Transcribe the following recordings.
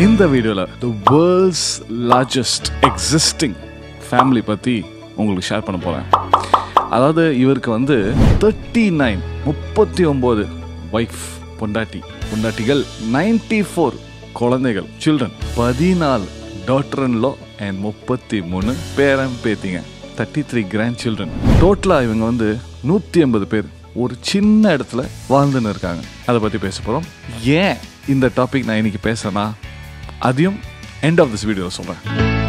இந்த வீடியோவில் the world's largest existing family பற்றி உங்களுக்கு ஷேர் பண்ண போகிறேன் அதாவது இவருக்கு வந்து தேர்ட்டி நைன் முப்பத்தி ஒம்பது ஒய்ஃப் பொண்டாட்டி பொண்டாட்டிகள் நைன்டி ஃபோர் குழந்தைகள் சில்ட்ரன் பதினாலு டாட்டர் இன் லோ அண்ட் முப்பத்தி மூணு பேரன் பேத்திங்க தேர்ட்டி த்ரீ கிராண்ட் சில்ட்ரன் டோட்டலாக இவங்க வந்து நூற்றி ஐம்பது பேர் ஒரு சின்ன இடத்துல வாழ்ந்துன்னு இருக்காங்க அதை பற்றி பேச போகிறோம் ஏன் இந்த டாபிக் நான் இன்னைக்கு பேசுகிறேன்னா அதையும் எண்ட் ஆஃப் திஸ் வீடியோவில் சொல்கிறேன்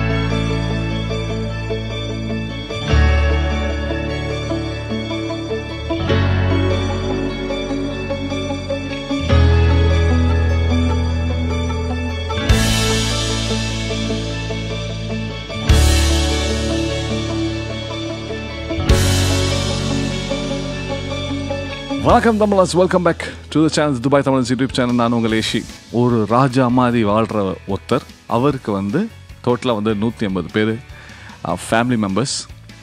வணக்கம் தமிழாஸ் welcome back to the channel Dubai Tamil YouTube channel நான் உங்கள் ஏஷி ஒரு ராஜா மாதிரி வாழ்கிற ஒருத்தர் அவருக்கு வந்து டோட்டலாக வந்து நூற்றி ஐம்பது பேர் ஃபேமிலி மெம்பர்ஸ்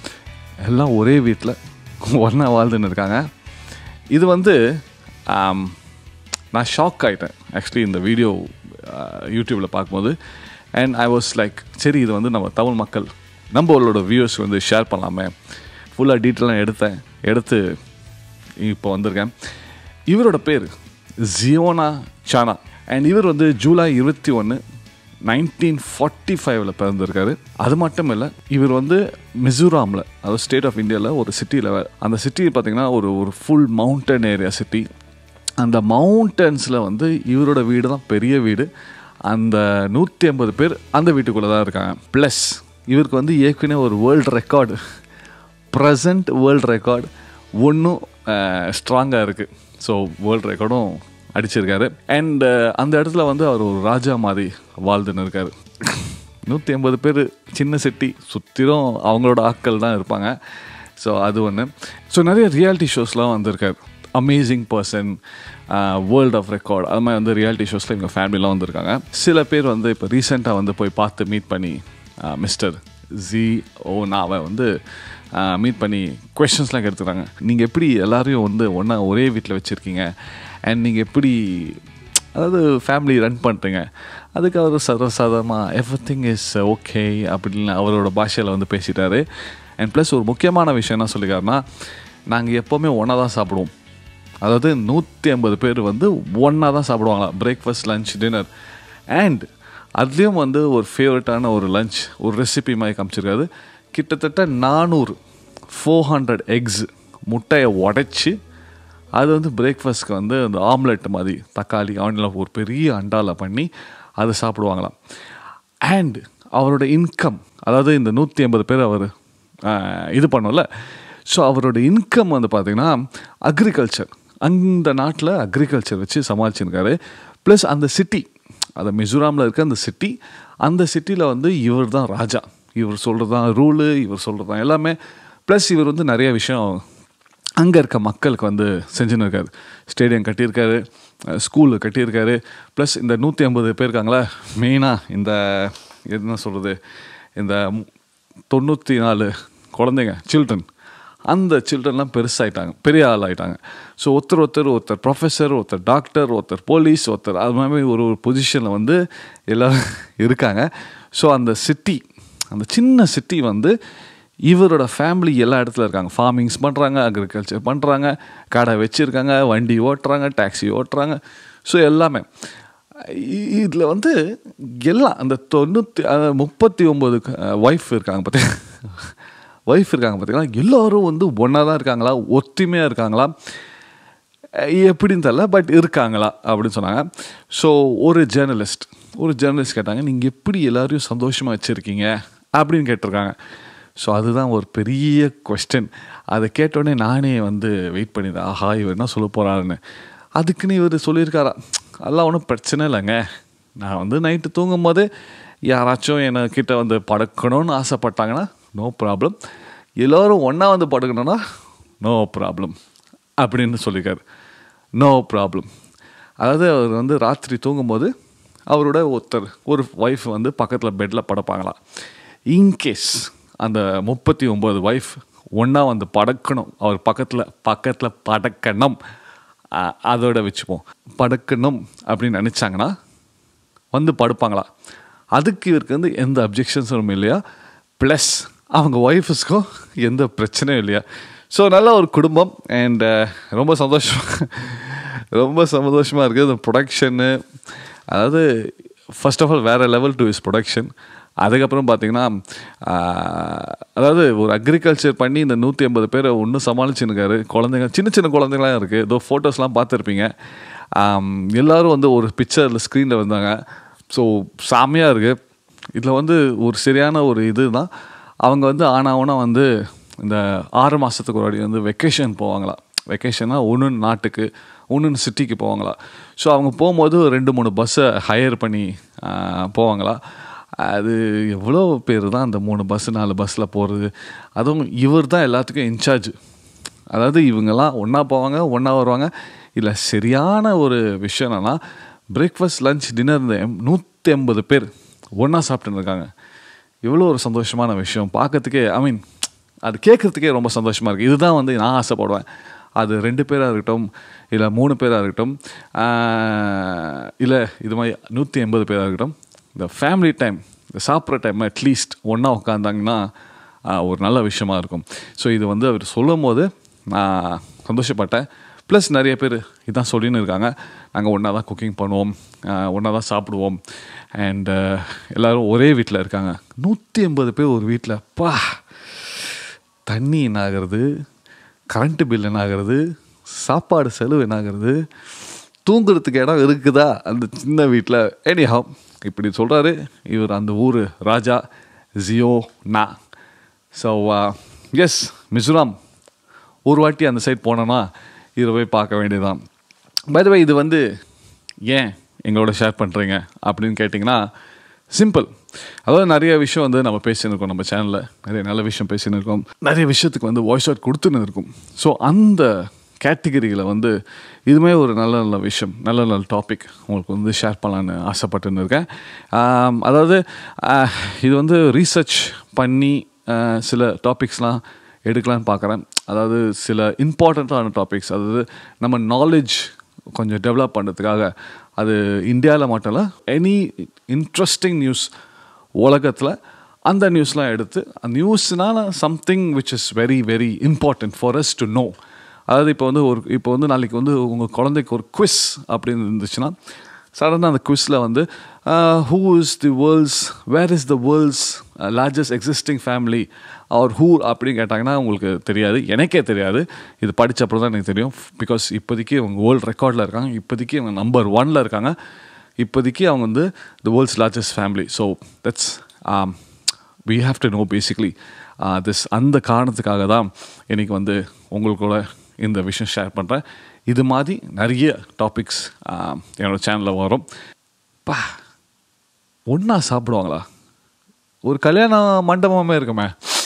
எல்லாம் ஒரே வீட்டில் ஒன்றா வாழ்ந்துன்னு இருக்காங்க இது வந்து ஆம், நான் ஷாக் ஆகிட்டேன் ஆக்சுவலி இந்த வீடியோ யூடியூப்பில் பார்க்கும்போது அண்ட் ஐ வாஸ் லைக் சரி இது வந்து நம்ம தமிழ் மக்கள் நம்மளோட வியூஸ் வந்து ஷேர் பண்ணலாமே ஃபுல்லாக டீட்டெயிலாக எடுத்தேன் எடுத்து இப்போ வந்திருக்கேன் இவரோட பேர் ஜியோனா சானா அண்ட் இவர் வந்து ஜூலை இருபத்தி ஒன்று நைன்டீன் ஃபார்ட்டி ஃபைவ்ல பிறந்திருக்காரு அது மட்டும் இல்லை இவர் வந்து மிசோராமில் அதாவது ஸ்டேட் ஆஃப் இந்தியாவில் ஒரு சிட்டியில் அந்த சிட்டி பார்த்தீங்கன்னா ஒரு ஒரு ஃபுல் மவுண்டன் ஏரியா சிட்டி அந்த மவுண்டன்ஸில் வந்து இவரோட வீடு தான் பெரிய வீடு அந்த நூற்றி ஐம்பது பேர் அந்த வீட்டுக்குள்ளே தான் இருக்காங்க ப்ளஸ் இவருக்கு வந்து ஏற்கனவே ஒரு world record present world record ஒன்றும் ஸ்ட்ராங்காக இருக்குது ஸோ வேர்ல்டு ரெக்கார்டும் அடிச்சிருக்காரு அண்ட் அந்த இடத்துல வந்து அவர் ஒரு ராஜா மாதிரி வாழ்ந்துன்னு இருக்காரு நூற்றி ஐம்பது பேர் சின்ன சிட்டி சுற்றிலும் அவங்களோட ஆட்கள் தான் இருப்பாங்க ஸோ அது ஒன்று ஸோ நிறைய ரியாலிட்டி ஷோஸ்லாம் வந்திருக்காரு amazing person world of record அது மாதிரி வந்து ரியாலிட்டி ஷோஸில் இவங்க ஃபேமிலிலாம் வந்திருக்காங்க சில பேர் வந்து இப்போ ரீசெண்டாக வந்து போய் பார்த்து மீட் பண்ணி மிஸ்டர் ஜி ஓ நாவை வந்து மீட் பண்ணி கொஷின்ஸ்லாம் கேட்டுக்கிறாங்க நீங்கள் எப்படி எல்லாரையும் வந்து ஒன்றா ஒரே வீட்டில் வச்சுருக்கீங்க அண்ட் நீங்கள் எப்படி அதாவது ஃபேமிலி ரன் பண்ணுறீங்க அதுக்கு அவர் சர்வசாதாரணமாக எவ்ரி திங் இஸ் ஓகே அப்படின்னு அவரோட பாஷையில் வந்து பேசிட்டாரு அண்ட் ப்ளஸ் ஒரு முக்கியமான விஷயம் என்ன சொல்லிக்காருன்னா நாங்கள் எப்போவுமே ஒன்றா தான் சாப்பிடுவோம் அதாவது நூற்றி ஐம்பது பேர் வந்து ஒன்றா தான் சாப்பிடுவாங்களா பிரேக்ஃபாஸ்ட் லஞ்ச் டின்னர் அண்ட் அதுலேயும் வந்து ஒரு ஃபேவரட்டான ஒரு லஞ்ச் ஒரு ரெசிபி மாதிரி காமிச்சிருக்காரு கிட்டத்தட்ட நானூறு ஃபோர் ஹண்ட்ரட் எக்ஸ் முட்டையை உடைச்சி அது வந்து பிரேக்ஃபாஸ்ட்க்கு வந்து அந்த ஆம்லெட் மாதிரி தக்காளி ஆனியில் ஒரு பெரிய அண்டாவில் பண்ணி அதை சாப்பிடுவாங்களாம் அண்ட் அவரோட இன்கம் அதாவது இந்த நூற்றி ஐம்பது பேர் அவர் இது பண்ணோம்ல ஸோ அவரோட இன்கம் வந்து பார்த்திங்கன்னா அக்ரிகல்ச்சர் அந்த நாட்டில் அக்ரிகல்ச்சர் வச்சு சமாளிச்சிருக்காரு ப்ளஸ் அந்த சிட்டி அந்த மிசோராமில் இருக்க அந்த சிட்டி அந்த சிட்டியில் வந்து இவர் தான் ராஜா இவர் சொல்கிறது தான் ரூலு இவர் சொல்கிறது தான் எல்லாமே ப்ளஸ் இவர் வந்து நிறைய விஷயம் அங்கே இருக்க மக்களுக்கு வந்து செஞ்சுன்னு இருக்காரு ஸ்டேடியம் கட்டியிருக்காரு ஸ்கூலு கட்டியிருக்காரு ப்ளஸ் இந்த நூற்றி ஐம்பது பேர் இருக்காங்களா மெயினாக இந்த என்ன சொல்கிறது இந்த தொண்ணூற்றி நாலு குழந்தைங்க சில்ட்ரன் அந்த சில்ட்ரன்லாம் பெருசாயிட்டாங்க பெரிய ஆள் ஆயிட்டாங்க ஸோ ஒருத்தர் ஒருத்தர் ஒருத்தர் ப்ரொஃபஸர் ஒருத்தர் டாக்டர் ஒருத்தர் போலீஸ் ஒருத்தர் அது மாதிரி ஒரு ஒரு பொசிஷனில் வந்து எல்லோரும் இருக்காங்க ஸோ அந்த சிட்டி அந்த சின்ன சிட்டி வந்து இவரோட ஃபேமிலி எல்லா இடத்துல இருக்காங்க ஃபார்மிங்ஸ் பண்ணுறாங்க அக்ரிகல்ச்சர் பண்ணுறாங்க கடை வச்சுருக்காங்க வண்டி ஓட்டுறாங்க டாக்ஸி ஓட்டுறாங்க ஸோ எல்லாமே இதில் வந்து எல்லாம் அந்த தொண்ணூற்றி முப்பத்தி ஒம்பது ஒய்ஃப் இருக்காங்க பார்த்தீங்க ஒய்ஃப் இருக்காங்க பார்த்தீங்களா எல்லோரும் வந்து ஒன்றா தான் இருக்காங்களா ஒத்துமையாக இருக்காங்களா எப்படின்னு தெரில பட் இருக்காங்களா அப்படின்னு சொன்னாங்க ஸோ ஒரு ஜேர்னலிஸ்ட் ஒரு ஜேர்னலிஸ்ட் கேட்டாங்க நீங்கள் எப்படி எல்லாரையும் சந்தோஷமாக வச்சுருக்கீங்க அப்படின்னு கேட்டிருக்காங்க ஸோ அதுதான் ஒரு பெரிய கொஸ்டின் அதை கேட்டோடனே நானே வந்து வெயிட் பண்ணியிருந்தேன் ஆஹா இவர் என்ன சொல்ல போகிறாருன்னு அதுக்குன்னு இவர் சொல்லியிருக்காரா அதெல்லாம் ஒன்றும் பிரச்சனை இல்லைங்க நான் வந்து நைட்டு தூங்கும் போது யாராச்சும் என்னை கிட்ட வந்து படுக்கணும்னு ஆசைப்பட்டாங்கன்னா நோ ப்ராப்ளம் எல்லோரும் ஒன்றா வந்து படுக்கணும்னா நோ ப்ராப்ளம் அப்படின்னு சொல்லியிருக்காரு நோ ப்ராப்ளம் அதாவது அவர் வந்து ராத்திரி தூங்கும்போது அவரோட ஒருத்தர் ஒரு ஒய்ஃப் வந்து பக்கத்தில் பெட்டில் படுப்பாங்களாம் இன்கேஸ் அந்த முப்பத்தி ஒம்பது ஒய்ஃப் ஒன்றா வந்து படக்கணும் அவர் பக்கத்தில் பக்கத்தில் படக்கணும் அஹ், அதோட வச்சுப்போம் படக்கணும் அப்படின்னு நினச்சாங்கன்னா வந்து படுப்பாங்களா அதுக்கு இவருக்கு வந்து எந்த அப்ஜெக்ஷன்ஸும் இல்லையா ப்ளஸ் அவங்க ஒய்ஃபுஸ்க்கும் எந்த பிரச்சனையும் இல்லையா ஸோ நல்ல ஒரு குடும்பம் அண்ட் ரொம்ப சந்தோஷம் ரொம்ப சந்தோஷமாக இருக்குது இந்த ப்ரொடக்ஷன்னு அதாவது ஃபர்ஸ்ட் ஆஃப் ஆல் வேறு லெவல் டு இஸ் ப்ரொடக்ஷன் அதுக்கப்புறம் பார்த்தீங்கன்னா ஆஹ், அதாவது ஒரு அக்ரிகல்ச்சர் பண்ணி இந்த நூற்றி ஐம்பது பேரை ஒன்றும் சமாளிச்சுருக்காரு குழந்தைங்க சின்ன சின்ன குழந்தைங்களாம் இருக்குது ஏதோ ஃபோட்டோஸ்லாம் பார்த்துருப்பீங்க ஆம், எல்லாரும் வந்து ஒரு பிக்சரில் ஸ்க்ரீனில் வந்தாங்க ஸோ செம்மையாக இருக்குது இதில் வந்து ஒரு சரியான ஒரு இது தான் அவங்க வந்து ஆனாவுனா வந்து இந்த ஆறு மாதத்துக்கு ஒரு வாட்டி வந்து வெக்கேஷன் போவாங்களா வெக்கேஷன்னா ஒன்று நாட்டுக்கு ஒன்று சிட்டிக்கு போவாங்களா ஸோ அவங்க போகும்போது ரெண்டு மூணு பஸ்ஸை ஹையர் பண்ணி ஆஹ், போவாங்களா அது எவ்வளோ பேர் தான் அந்த மூணு பஸ்ஸு நாலு பஸ்ஸில் போகிறது அதுவும் இவர் தான் எல்லாத்துக்கும் இன்சார்ஜ் அதாவது இவங்கெல்லாம் ஒன்றா போவாங்க ஒன்றா வருவாங்க இல்லை சரியான ஒரு விஷயம் என்னன்னா பிரேக்ஃபாஸ்ட் லஞ்ச் டின்னர் இந்த எம்- நூற்றி ஐம்பது பேர் ஒன்றா சாப்பிட்டுன்னு இருக்காங்க இவ்வளோ ஒரு சந்தோஷமான விஷயம் பார்க்கறதுக்கே ஐ மீன் அது கேட்குறதுக்கே ரொம்ப சந்தோஷமாக இருக்குது இதுதான் வந்து நான் ஆசைப்படுவேன் அது ரெண்டு பேராக இருக்கட்டும் இல்லை மூணு பேராக இருக்கட்டும் ஆஹ், இல்லை இது மாதிரி நூற்றி எண்பது பேராக இருக்கட்டும் இந்த ஃபேமிலி டைம் இந்த சாப்பிட்ற டைம் அட்லீஸ்ட் ஒன்றா உட்காந்தாங்கன்னா ஆஹ், ஒரு நல்ல விஷயமா இருக்கும் ஸோ இது வந்து அவர் சொல்லும் போது நான் சந்தோஷப்பட்டேன் ப்ளஸ் நிறைய பேர் இதான் சொல்லின்னு இருக்காங்க நாங்கள் ஒன்றா தான் குக்கிங் பண்ணுவோம் ஒன்றா தான் சாப்பிடுவோம் அண்ட் எல்லோரும் ஒரே வீட்டில் இருக்காங்க நூற்றி எண்பது பேர் ஒரு வீட்டில் பா தண்ணி என்ன ஆகிறது கரண்ட்டு பில் என்ன ஆகிறது சாப்பாடு செலவு என்ன ஆகிறது தூங்குறதுக்கு இடம் இருக்குதா அந்த சின்ன வீட்டில் எனிஹாவ் இப்படி சொல்கிறாரு இவர் அந்த ஊர் ராஜா ஜியோ நா ஸோ எஸ் மிசோராம் ஒரு வாட்டி அந்த சைட் போனோன்னா இதை போய் பார்க்க வேண்டியதுதான் பை த வே இது வந்து ஏன் எங்களோட ஷேர் பண்ணுறீங்க அப்படின்னு கேட்டிங்கன்னா சிம்பிள் அதாவது நிறைய விஷயம் வந்து நம்ம பேசின்னு இருக்கோம் நம்ம சேனலில் நிறைய நல்ல விஷயம் பேசின்னு இருக்கோம் நிறைய விஷயத்துக்கு வந்து வாய்ஸ் அவுட் கொடுத்துன்னு இருக்கும் ஸோ அந்த கேட்டகரியில் வந்து இதுவுமே ஒரு நல்ல நல்ல விஷயம் நல்ல நல்ல டாபிக் உங்களுக்கு வந்து ஷேர் பண்ணலான்னு ஆசைப்பட்டுன்னு இருக்கேன் ஆம், அதாவது ஆஹ், இது வந்து ரீசர்ச் பண்ணி ஆஹ், சில டாபிக்ஸ்லாம் எடுக்கலான்னு பார்க்குறேன் அதாவது சில இம்பார்ட்டண்ட்டான டாபிக்ஸ் அதாவது நம்ம நாலேஜ் கொஞ்சம் டெவலப் பண்ணுறதுக்காக அது இந்தியாவில் மட்டும் இல்லை எனி இன்ட்ரெஸ்டிங் நியூஸ் உலகத்தில் அந்த நியூஸ்லாம் எடுத்து நியூஸ்னால something which is very very important for us to know அதாவது இப்போ வந்து ஒரு இப்போ வந்து நாளைக்கு வந்து உங்கள் குழந்தைக்கு ஒரு குவிஸ் அப்படின்னு இருந்துச்சுன்னா சடனாக அந்த குவிஸில் வந்து who is the world's where is the world's largest existing family அவர் ஹூ அப்படின்னு கேட்டாங்கன்னா உங்களுக்கு தெரியாது எனக்கே தெரியாது இது படிச்ச அப்புறம் தான் எனக்கு தெரியும் பிகாஸ் இப்போதைக்கு அவங்க வேர்ல்டு ரெக்கார்டில் இருக்காங்க இப்போதைக்கு அவங்க நம்பர் ஒனில் இருக்காங்க இப்போதைக்கு அவங்க வந்து the world's largest family so that's we have to know basically this அந்த காரணத்துக்காக தான் இன்னைக்கு வந்து உங்களுக்கூட இந்த விஷயம் ஷேர் பண்ணுறேன் இது மாதிரி நிறைய டாபிக்ஸ் என்னோடய சேனலில் வரும் பா ஒன்றா சாப்பிடுவாங்களா ஒரு கல்யாண மண்டபமே இருக்குமே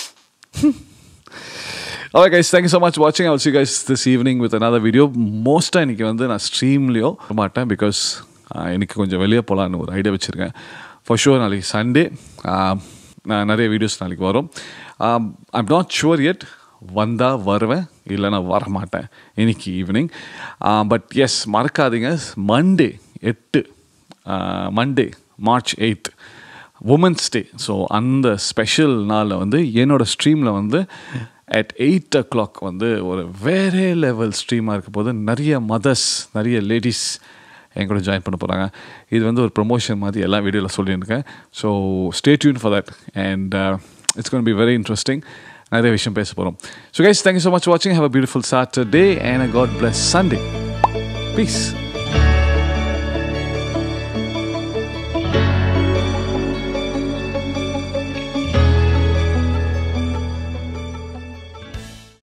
okay guys thank you so much வாட்சிங் also guys this evening with another video மோஸ்ட்டாக இன்றைக்கி வந்து நான் ஸ்ட்ரீம்லேயோ மாட்டேன் பிகாஸ் எனக்கு கொஞ்சம் வெளியே போகலான்னு ஒரு ஐடியா வச்சுருக்கேன் ஃபார் ஷுவர் நாளைக்கு சண்டே நான் நிறைய வீடியோஸ் நாளைக்கு வரும் ஐம் நாட் ஷுவர் எட் வந்தால் வருவேன் இல்லைன்னா வரமாட்டேன் இன்னைக்கு ஈவினிங் பட் எஸ் மறக்காதீங்க மண்டே எட்டு Monday March eighth women's day so அந்த ஸ்பெஷல் நாளில் வந்து என்னோடய ஸ்ட்ரீமில் வந்து அட் எயிட் ஓ கிளாக் வந்து ஒரு வேறே லெவல் ஸ்ட்ரீமாக இருக்க போது நிறைய மதர்ஸ் நிறைய லேடிஸ் என் கூட ஜாயின் பண்ண போகிறாங்க இது வந்து ஒரு ப்ரொமோஷன் மாதிரி எல்லா வீடியோவில் சொல்லியிருக்கேன் so stay tuned for that and it's gonna be very interesting நிறைய விஷயம் பேச போகிறோம் so guys thank you so much வாட்சிங் have a beautiful Saturday and a God bless Sunday piece